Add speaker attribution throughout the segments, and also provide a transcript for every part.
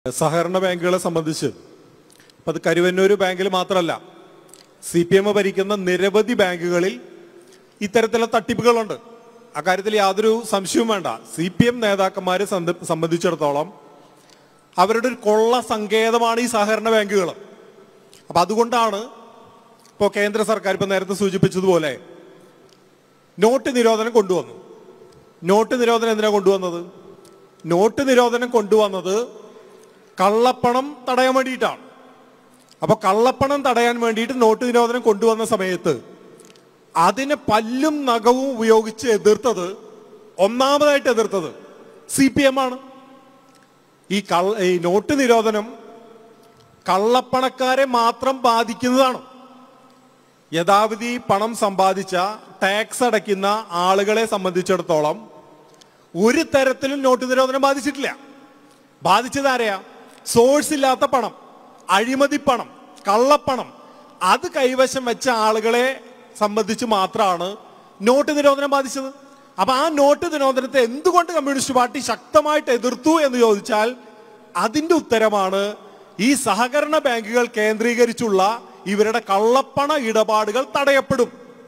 Speaker 1: സഹകരണ ബാങ്കുകളെ സംബന്ധിച്ച് അപ്പം അത് കരുവന്നൂർ ബാങ്കിൽ മാത്രമല്ല സി പി എം ഭരിക്കുന്ന നിരവധി ബാങ്കുകളിൽ ഇത്തരത്തിലുള്ള തട്ടിപ്പുകളുണ്ട് അക്കാര്യത്തിൽ യാതൊരു സംശയവും വേണ്ട സി പി എം നേതാക്കന്മാരെ സന്ദ- സംബന്ധിച്ചിടത്തോളം അവരുടെ ഒരു കൊള്ള സങ്കേതമാണ് ഈ സഹകരണ ബാങ്കുകൾ അപ്പം അതുകൊണ്ടാണ് ഇപ്പോൾ കേന്ദ്ര സർക്കാർ ഇപ്പം നേരത്തെ സൂചിപ്പിച്ചതുപോലെ നോട്ട് നിരോധനം കൊണ്ടുവന്നു നോട്ട് നിരോധനം എന്തിനാണ് കൊണ്ടുവന്നത് നോട്ട് നിരോധനം കൊണ്ടുവന്നത് കള്ളപ്പണം തടയാൻ വേണ്ടിയിട്ടാണ് അപ്പൊ കള്ളപ്പണം തടയാൻ വേണ്ടിയിട്ട് നോട്ട് നിരോധനം കൊണ്ടുവന്ന സമയത്ത് അതിനെ പല്ലും നഖവും ഉപയോഗിച്ച് എതിർത്തത് ഒന്നാമതായിട്ട് എതിർത്തത് സി പി എം ആണ് ഈ കള്ള ഈ നോട്ട് നിരോധനം കള്ളപ്പണക്കാരെ മാത്രം ബാധിക്കുന്നതാണ് യഥാവിധി പണം സമ്പാദിച്ച ടാക്സ് അടയ്ക്കുന്ന ആളുകളെ സംബന്ധിച്ചിടത്തോളം ഒരു തരത്തിലും നോട്ട് നിരോധനം ബാധിച്ചിട്ടില്ല ബാധിച്ചത് ആരെയാ സോഴ്സ് ഇല്ലാത്ത പണം അഴിമതി പണം കള്ളപ്പണം അത് കൈവശം വെച്ച ആളുകളെ സംബന്ധിച്ച് മാത്രമാണ് നോട്ട് നിരോധനം ബാധിച്ചത് അപ്പൊ ആ നോട്ട് നിരോധനത്തെ എന്തുകൊണ്ട് കമ്മ്യൂണിസ്റ്റ് പാർട്ടി ശക്തമായിട്ട് എതിർത്തു എന്ന് ചോദിച്ചാൽ അതിന്റെ ഉത്തരമാണ് ഈ സഹകരണ ബാങ്കുകൾ കേന്ദ്രീകരിച്ചുള്ള ഇവരുടെ കള്ളപ്പണ ഇടപാടുകൾ തടയപ്പെടും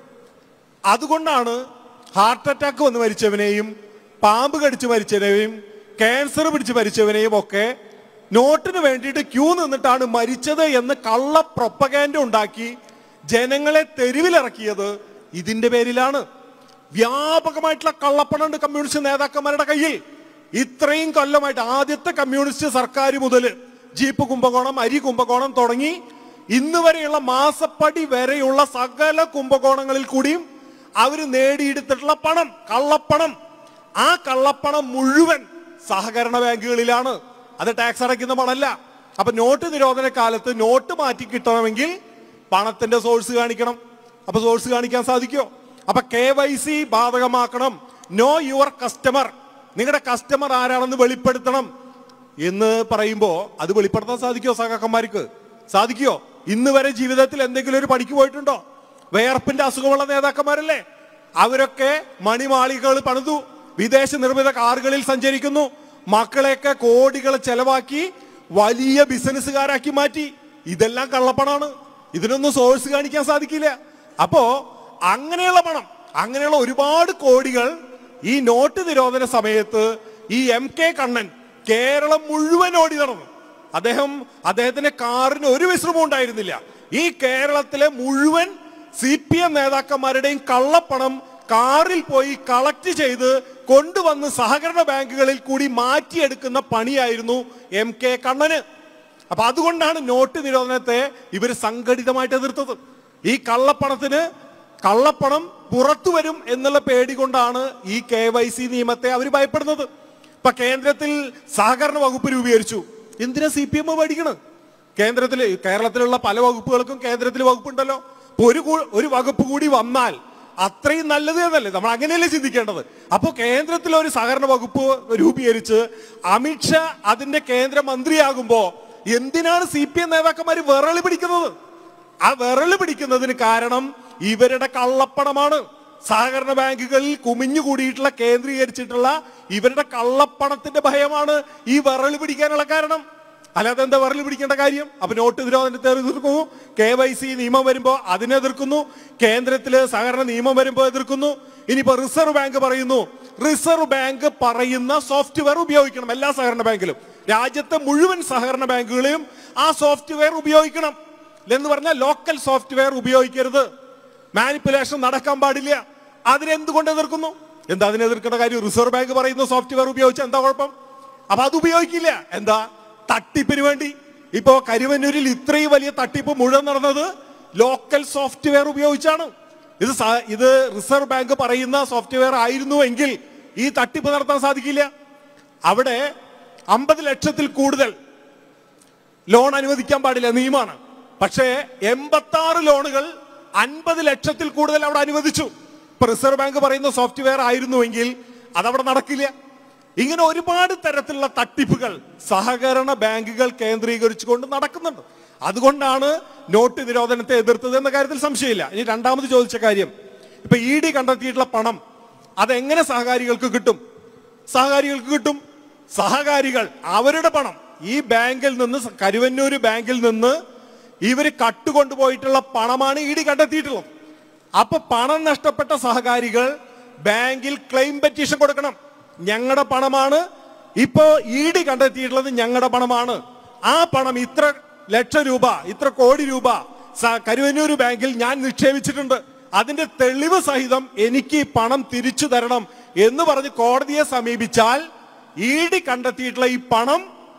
Speaker 1: അതുകൊണ്ടാണ് ഹാർട്ട് അറ്റാക്ക് വന്ന് മരിച്ചവനെയും പാമ്പ് കടിച്ച് മരിച്ചവനെയും ക്യാൻസർ പിടിച്ച് മരിച്ചവനെയും ഒക്കെ നോട്ടിന് വേണ്ടിയിട്ട് ക്യൂ നിന്നിട്ടാണ് മരിച്ചത് എന്ന് കള്ള പ്രൊപ്പഗാൻഡ ഉണ്ടാക്കി ജനങ്ങളെ തെരുവിലിറക്കിയത് ഇതിന്റെ പേരിലാണ് വ്യാപകമായിട്ടുള്ള കള്ളപ്പണമുണ്ട് കമ്മ്യൂണിസ്റ്റ് നേതാക്കന്മാരുടെ കയ്യിൽ ഇത്രയും കൊല്ലമായിട്ട് ആദ്യത്തെ കമ്മ്യൂണിസ്റ്റ് സർക്കാർ മുതൽ ജീപ്പ് കുംഭകോണം അരി കുംഭകോണം തുടങ്ങി ഇന്ന് വരെയുള്ള മാസപ്പടി വരെയുള്ള സകല കുംഭകോണങ്ങളിൽ കൂടിയും അവർ നേടിയെടുത്തിട്ടുള്ള പണം കള്ളപ്പണം ആ കള്ളപ്പണം മുഴുവൻ സഹകരണ ബാങ്കുകളിലാണ് അത് ടാക്സ് അടയ്ക്കുന്ന പണമല്ല അപ്പൊ നോട്ട് നിരോധന കാലത്ത് നോട്ട് മാറ്റി കിട്ടണമെങ്കിൽ പണത്തിന്റെ സോഴ്സ് കാണിക്കണം അപ്പൊ സോഴ്സ് കാണിക്കാൻ സാധിക്കുമോ അപ്പൊ കെ വൈ സി ബാധകമാക്കണം നോ യുവർ കസ്റ്റമർ നിങ്ങളുടെ കസ്റ്റമർ ആരാണെന്ന് വെളിപ്പെടുത്തണം എന്ന് പറയുമ്പോ അത് വെളിപ്പെടുത്താൻ സാധിക്കുമോ സഹാക്കന്മാർക്ക് സാധിക്കുമോ ഇന്ന് വരെ ജീവിതത്തിൽ എന്തെങ്കിലും ഒരു പണിക്ക് പോയിട്ടുണ്ടോ വേർപ്പിന്റെ അസുഖമുള്ള നേതാക്കന്മാരല്ലേ അവരൊക്കെ മണിമാളികകൾ പണിതു വിദേശ നിർമ്മിത കാറുകളിൽ സഞ്ചരിക്കുന്നു മക്കളെയൊക്കെ കോടികൾ ചെലവാക്കി വലിയ ബിസിനസ്സുകാരാക്കി മാറ്റി ഇതെല്ലാം കള്ളപ്പണാണ് ഇതിനൊന്നും സോഴ്സ് കാണിക്കാൻ സാധിക്കില്ല അപ്പോ അങ്ങനെയുള്ള പണം അങ്ങനെയുള്ള ഒരുപാട് കോടികൾ ഈ നോട്ട് നിരോധന സമയത്ത് ഈ എം കെ കണ്ണൻ കേരളം മുഴുവൻ ഓടി നടന്നു അദ്ദേഹം അദ്ദേഹത്തിന്റെ കാറിന് ഒരു വിശ്രമം ഉണ്ടായിരുന്നില്ല ഈ കേരളത്തിലെ മുഴുവൻ സി പി എം നേതാക്കന്മാരുടെയും കള്ളപ്പണം കാറിൽ പോയി കളക്ട് ചെയ്ത് കൊണ്ടുവന്ന് സഹകരണ ബാങ്കുകളിൽ കൂടി മാറ്റിയെടുക്കുന്ന പണിയായിരുന്നു എം കെ കണ്ണന് അപ്പൊ അതുകൊണ്ടാണ് നോട്ട് നിരോധനത്തെ ഇവർ സംഘടിതമായിട്ട് എതിർത്തത് ഈ കള്ളപ്പണത്തിന് കള്ളപ്പണം പുറത്തു വരും എന്നുള്ള പേടി കൊണ്ടാണ് ഈ കെ വൈ സി നിയമത്തെ അവർ ഭയപ്പെടുന്നത് ഇപ്പൊ കേന്ദ്രത്തിൽ സഹകരണ വകുപ്പ് രൂപീകരിച്ചു എന്തിനാ സി പി എം പഠിക്കണ് കേന്ദ്രത്തിൽ കേരളത്തിലുള്ള പല വകുപ്പുകൾക്കും കേന്ദ്രത്തിൽ വകുപ്പുണ്ടല്ലോ ഇപ്പൊ ഒരു കൂ- ഒരു വകുപ്പ് കൂടി വന്നാൽ അത്രയും നല്ലത് എന്നല്ലേ നമ്മൾ അങ്ങനെയല്ലേ ചിന്തിക്കേണ്ടത് അപ്പോൾ കേന്ദ്രത്തിൽ ഒരു സഹകരണ വകുപ്പ് രൂപീകരിച്ച് അമിത്ഷാ അതിന്റെ കേന്ദ്രമന്ത്രിയാകുമ്പോ എന്തിനാണ് സി പി എം നേതാക്കന്മാർ വിറളി പിടിക്കുന്നത് ആ വിറള് പിടിക്കുന്നതിന് കാരണം ഇവരുടെ കള്ളപ്പണമാണ് സഹകരണ ബാങ്കുകളിൽ കുമിഞ്ഞു കൂടിയിട്ടുള്ള കേന്ദ്രീകരിച്ചിട്ടുള്ള ഇവരുടെ കള്ളപ്പണത്തിന്റെ ഭയമാണ് ഈ വിറള് പിടിക്കാനുള്ള കാരണം അല്ലാതെ എന്താ വിറള് പിടിക്കേണ്ട കാര്യം അപ്പൊ നോട്ട് നിരോധനത്തെ എതിർക്കുന്നു കെ വൈ സി നിയമം വരുമ്പോ അതിനെ എതിർക്കുന്നു കേന്ദ്രത്തില് സഹകരണ നിയമം വരുമ്പോ എതിർക്കുന്നു ഇനിയിപ്പോ റിസർവ് ബാങ്ക് പറയുന്നു റിസർവ് ബാങ്ക് പറയുന്ന സോഫ്റ്റ്വെയർ ഉപയോഗിക്കണം എല്ലാ സഹകരണ ബാങ്കിലും രാജ്യത്തെ മുഴുവൻ സഹകരണ ബാങ്കുകളെയും ആ സോഫ്റ്റ്വെയർ ഉപയോഗിക്കണം എന്ന് പറഞ്ഞാൽ ലോക്കൽ സോഫ്റ്റ്വെയർ ഉപയോഗിക്കരുത് മാനിപ്പുലേഷൻ നടക്കാൻ പാടില്ല അതിനെന്തുകൊണ്ട് എതിർക്കുന്നു എന്താ അതിനെ എതിർക്കേണ്ട കാര്യം റിസർവ് ബാങ്ക് പറയുന്ന സോഫ്റ്റ്വെയർ ഉപയോഗിച്ച എന്താ കുഴപ്പം അപ്പൊ അത് ഉപയോഗിക്കില്ല എന്താ തട്ടിപ്പിന് വേണ്ടി ഇപ്പോ കരുവന്നൂരിൽ ഇത്രയും വലിയ തട്ടിപ്പ് മുഴുവൻ നടന്നത് ലോക്കൽ സോഫ്റ്റ്വെയർ ഉപയോഗിച്ചാണ് ഇത് സ- ഇത് റിസർവ് ബാങ്ക് പറയുന്ന സോഫ്റ്റ്വെയർ ആയിരുന്നുവെങ്കിൽ ഈ തട്ടിപ്പ് നടത്താൻ സാധിക്കില്ല അവിടെ അമ്പത് ലക്ഷത്തിൽ കൂടുതൽ ലോൺ അനുവദിക്കാൻ പാടില്ല നിയമമാണ് പക്ഷേ എൺപത്തി ആറ് ലോണുകൾ അൻപത് ലക്ഷത്തിൽ കൂടുതൽ അവിടെ അനുവദിച്ചു ഇപ്പൊ റിസർവ് ബാങ്ക് പറയുന്ന സോഫ്റ്റ്വെയർ ആയിരുന്നുവെങ്കിൽ അതവിടെ നടക്കില്ല ഇങ്ങനെ ഒരുപാട് തരത്തിലുള്ള തട്ടിപ്പുകൾ സഹകരണ ബാങ്കുകൾ കേന്ദ്രീകരിച്ചുകൊണ്ട് നടക്കുന്നുണ്ട് അതുകൊണ്ടാണ് നോട്ട് നിരോധനത്തെ എതിർത്തത് എന്ന കാര്യത്തിൽ സംശയമില്ല ഇനി രണ്ടാമത് ചോദിച്ച കാര്യം ഇപ്പൊ ഇ ഡി കണ്ടെത്തിയിട്ടുള്ള പണം അതെങ്ങനെ സഹകാരികൾക്ക് കിട്ടും സഹകാരികൾക്ക് കിട്ടും സഹകാരികൾ അവരുടെ പണം ഈ ബാങ്കിൽ നിന്ന് സ- കരുവന്നൂര് ബാങ്കിൽ നിന്ന് ഇവര് കട്ടുകൊണ്ടുപോയിട്ടുള്ള പണമാണ് ഇ ഡി കണ്ടെത്തിയിട്ടുള്ളത് അപ്പൊ പണം നഷ്ടപ്പെട്ട സഹകാരികൾ ബാങ്കിൽ ക്ലെയിം പെറ്റീഷൻ കൊടുക്കണം ഞങ്ങളുടെ പണമാണ് ഇപ്പോ ഇ ഡി കണ്ടെത്തിയിട്ടുള്ളത് ഞങ്ങളുടെ പണമാണ് ആ പണം ഇത്ര ലക്ഷം രൂപ ഇത്ര കോടി രൂപ സ- കരുവന്നൂര് ബാങ്കിൽ ഞാൻ നിക്ഷേപിച്ചിട്ടുണ്ട് അതിന്റെ തെളിവ് സഹിതം എനിക്ക് ഈ പണം തിരിച്ചു തരണം എന്ന് പറഞ്ഞ് കോടതിയെ സമീപിച്ചാൽ ഇ ഡി കണ്ടെത്തിയിട്ടുള്ള ഈ പണം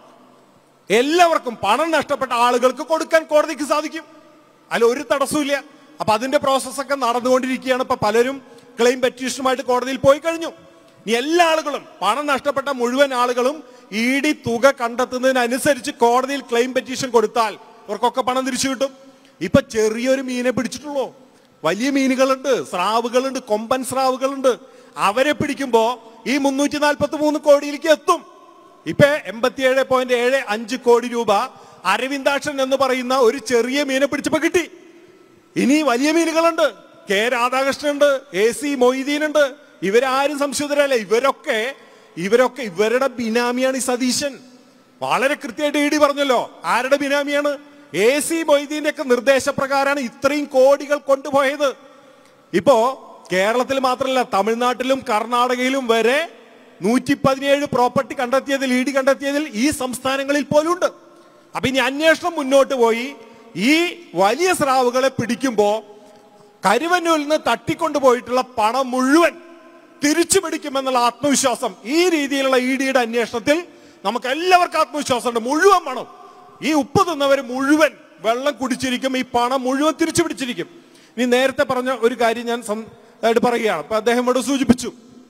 Speaker 1: എല്ലാവർക്കും പണം നഷ്ടപ്പെട്ട ആളുകൾക്ക് കൊടുക്കാൻ കോടതിക്ക് സാധിക്കും അതിൽ ഒരു തടസ്സമില്ല അപ്പൊ അതിന്റെ പ്രോസസ്സൊക്കെ നടന്നുകൊണ്ടിരിക്കുകയാണ് ഇപ്പൊ പലരും ക്ലെയിം പെറ്റീഷനുമായിട്ട് കോടതിയിൽ പോയി കഴിഞ്ഞു ഇനി എല്ലാ ആളുകളും പണം നഷ്ടപ്പെട്ട മുഴുവൻ ആളുകളും ഇ ഡി തുക കണ്ടെത്തുന്നതിനനുസരിച്ച് കോടതിയിൽ ക്ലെയിം പെറ്റീഷൻ കൊടുത്താൽ ഇവർക്കൊക്കെ പണം തിരിച്ചു കിട്ടും ഇപ്പൊ ചെറിയൊരു മീനെ പിടിച്ചിട്ടുള്ളൂ വലിയ മീനുകളുണ്ട് സ്രാവുകളുണ്ട് കൊമ്പൻ സ്രാവുകളുണ്ട് അവരെ പിടിക്കുമ്പോ ഈ മുന്നൂറ്റി നാൽപ്പത്തി മൂന്ന് കോടിയിലേക്ക് എത്തും ഇപ്പൊ എൺപത്തിയേഴ് പോയിന്റ് ഏഴ് അഞ്ച് കോടി രൂപ അരവിന്ദാക്ഷൻ എന്ന് പറയുന്ന ഒരു ചെറിയ മീനെ പിടിച്ചപ്പോ കിട്ടി ഇനി വലിയ മീനുകളുണ്ട് കെ രാധാകൃഷ്ണൻ ഉണ്ട് എ സി മൊയ്തീൻ ഉണ്ട് ഇവരാരും സംശുദ്ധരല്ല ഇവരൊക്കെ ഇവരൊക്കെ ഇവരുടെ ബിനാമിയാണ് ഈ സതീശൻ വളരെ കൃത്യമായിട്ട് ഇ ഡി പറഞ്ഞല്ലോ ആരുടെ ബിനാമിയാണ് എ സി മൊയ്തീന്റെ ഒക്കെ നിർദ്ദേശപ്രകാരമാണ് ഇത്രയും കോടികൾ കൊണ്ടുപോയത് ഇപ്പോ കേരളത്തിൽ മാത്രമല്ല തമിഴ്നാട്ടിലും കർണാടകയിലും വരെ നൂറ്റി പതിനേഴ് പ്രോപ്പർട്ടി കണ്ടെത്തിയതിൽ ഇ ഡി കണ്ടെത്തിയതിൽ ഈ സംസ്ഥാനങ്ങളിൽ പോലും ഉണ്ട് അപ്പൊ ഇനി അന്വേഷണം മുന്നോട്ട് പോയി ഈ വലിയ സ്രാവുകളെ പിടിക്കുമ്പോ കരുവന്നൂരിൽ നിന്ന് തട്ടിക്കൊണ്ടുപോയിട്ടുള്ള പണം മുഴുവൻ തിരിച്ചു പിടിക്കുമെന്നുള്ള ആത്മവിശ്വാസം ഈ രീതിയിലുള്ള ഇ ഡിയുടെ അന്വേഷണത്തിൽ നമുക്ക് എല്ലാവർക്കും ആത്മവിശ്വാസമുണ്ട് മുഴുവൻ പണം ഈ ഉപ്പ് തിന്നവർ മുഴുവൻ വെള്ളം കുടിച്ചിരിക്കും ഈ പണം മുഴുവൻ തിരിച്ചു പിടിച്ചിരിക്കും ഇനി നേരത്തെ പറഞ്ഞ ഒരു കാര്യം ഞാൻ സം- ആയിട്ട് പറയുകയാണ് അപ്പൊ അദ്ദേഹം ഇവിടെ സൂചിപ്പിച്ചു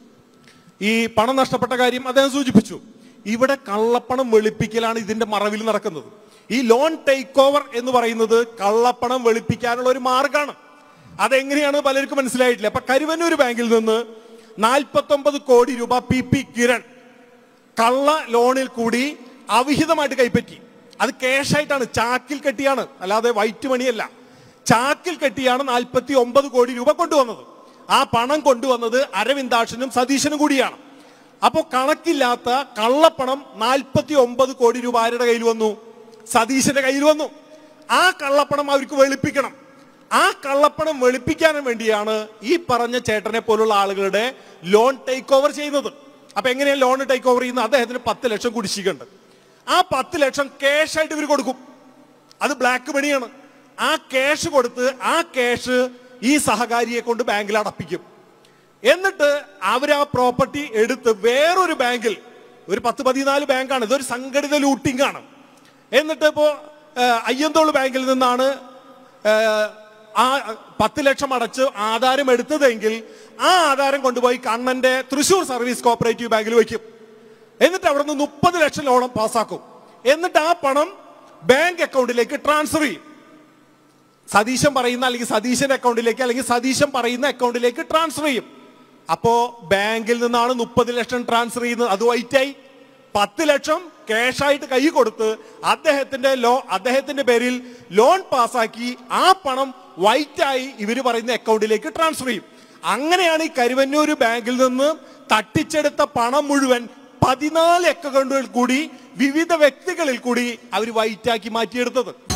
Speaker 1: ഈ പണം നഷ്ടപ്പെട്ട കാര്യം അദ്ദേഹം സൂചിപ്പിച്ചു ഇവിടെ കള്ളപ്പണം വെളുപ്പിക്കലാണ് ഇതിന്റെ മറവിൽ നടക്കുന്നത് ഈ ലോൺ ടേക്ക് ഓവർ എന്ന് പറയുന്നത് കള്ളപ്പണം വെളുപ്പിക്കാനുള്ള ഒരു മാർഗമാണ് അതെങ്ങനെയാണ് പലർക്കും മനസ്സിലായിട്ടില്ല അപ്പൊ കരുവന്നൂർ ബാങ്കിൽ നിന്ന് നാൽപ്പത്തൊമ്പത് കോടി രൂപ പി പി കിരൺ കള്ള ലോണിൽ കൂടി അവിഹിതമായിട്ട് കൈപ്പറ്റി അത് ക്യാഷായിട്ടാണ് ചാക്കിൽ കെട്ടിയാണ് അല്ലാതെ വൈറ്റ് മണിയല്ല ചാക്കിൽ കെട്ടിയാണ് നാൽപ്പത്തി ഒമ്പത് കോടി രൂപ കൊണ്ടുവന്നത് ആ പണം കൊണ്ടുവന്നത് അരവിന്ദാക്ഷനും സതീശനും കൂടിയാണ് അപ്പോ കണക്കില്ലാത്ത കള്ളപ്പണം നാൽപ്പത്തി ഒമ്പത് കോടി രൂപ ആരുടെ കയ്യിൽ വന്നു സതീശന്റെ കയ്യിൽ വന്നു ആ കള്ളപ്പണം അവർക്ക് വെളുപ്പിക്കണം ആ കള്ളപ്പണം വെളുപ്പിക്കാൻ വേണ്ടിയാണ് ഈ പറഞ്ഞ ചേട്ടനെ പോലുള്ള ആളുകളുടെ ലോൺ ടേക്ക് ഓവർ ചെയ്യുന്നത് അപ്പൊ എങ്ങനെയാ ലോൺ ടേക്ക് ഓവർ ചെയ്യുന്നത് അദ്ദേഹത്തിന് പത്ത് ലക്ഷം കുടിശ്ശികയുണ്ട് ആ പത്ത് ലക്ഷം ക്യാഷ് ആയിട്ട് ഇവർ കൊടുക്കും അത് ബ്ലാക്ക് മണിയാണ് ആ ക്യാഷ് കൊടുത്ത് ആ ക്യാഷ് ഈ സഹകാരിയെ കൊണ്ട് ബാങ്കിൽ അടപ്പിക്കും എന്നിട്ട് അവർ ആ പ്രോപ്പർട്ടി എടുത്ത് വേറൊരു ബാങ്കിൽ ഒരു പത്ത് പതിനാല് ബാങ്കാണ് ഇതൊരു സംഘടിത ലൂട്ടിംഗ് ആണ് എന്നിട്ട് ഇപ്പോ ഏഹ്, അയ്യന്തോൾ ബാങ്കിൽ നിന്നാണ് ഏഹ്, ആ പത്ത് ലക്ഷം അടച്ച് ആധാരം എടുത്തതെങ്കിൽ ആ ആധാരം കൊണ്ടുപോയി കണ്ണന്റെ തൃശൂർ സർവീസ് കോപ്പറേറ്റീവ് ബാങ്കിൽ വയ്ക്കും എന്നിട്ട് അവിടെ നിന്ന് മുപ്പത് ലക്ഷം ലോൺ പാസ്സാക്കും എന്നിട്ട് ആ പണം ബാങ്ക് അക്കൗണ്ടിലേക്ക് ട്രാൻസ്ഫർ ചെയ്യും സതീശൻ പറയുന്ന അല്ലെങ്കിൽ സതീശന്റെ അക്കൗണ്ടിലേക്ക് അല്ലെങ്കിൽ സതീശൻ പറയുന്ന അക്കൗണ്ടിലേക്ക് ട്രാൻസ്ഫർ ചെയ്യും അപ്പോ ബാങ്കിൽ നിന്നാണ് മുപ്പത് ലക്ഷം ട്രാൻസ്ഫർ ചെയ്യുന്നത് അത് വൈറ്റായി പത്ത് ലക്ഷം cash ആയിട്ട് കൈ കൊടുത്ത് അദ്ദേഹത്തിന്റെ ലോ അദ്ദേഹത്തിന്റെ പേരിൽ ലോൺ പാസ്സാക്കി ആ പണം വൈറ്റായി ഇവർ പറയുന്ന അക്കൗണ്ടിലേക്ക് ട്രാൻസ്ഫർ ചെയ്യും അങ്ങനെയാണ് ഈ കരുവന്നൂര് ബാങ്കിൽ നിന്ന് തട്ടിച്ചെടുത്ത പണം മുഴുവൻ പതിനാല് അക്കൗണ്ടുകൾ കൂടി വിവിധ വ്യക്തികളിൽ കൂടി അവർ വൈറ്റാക്കി മാറ്റിയെടുത്തത്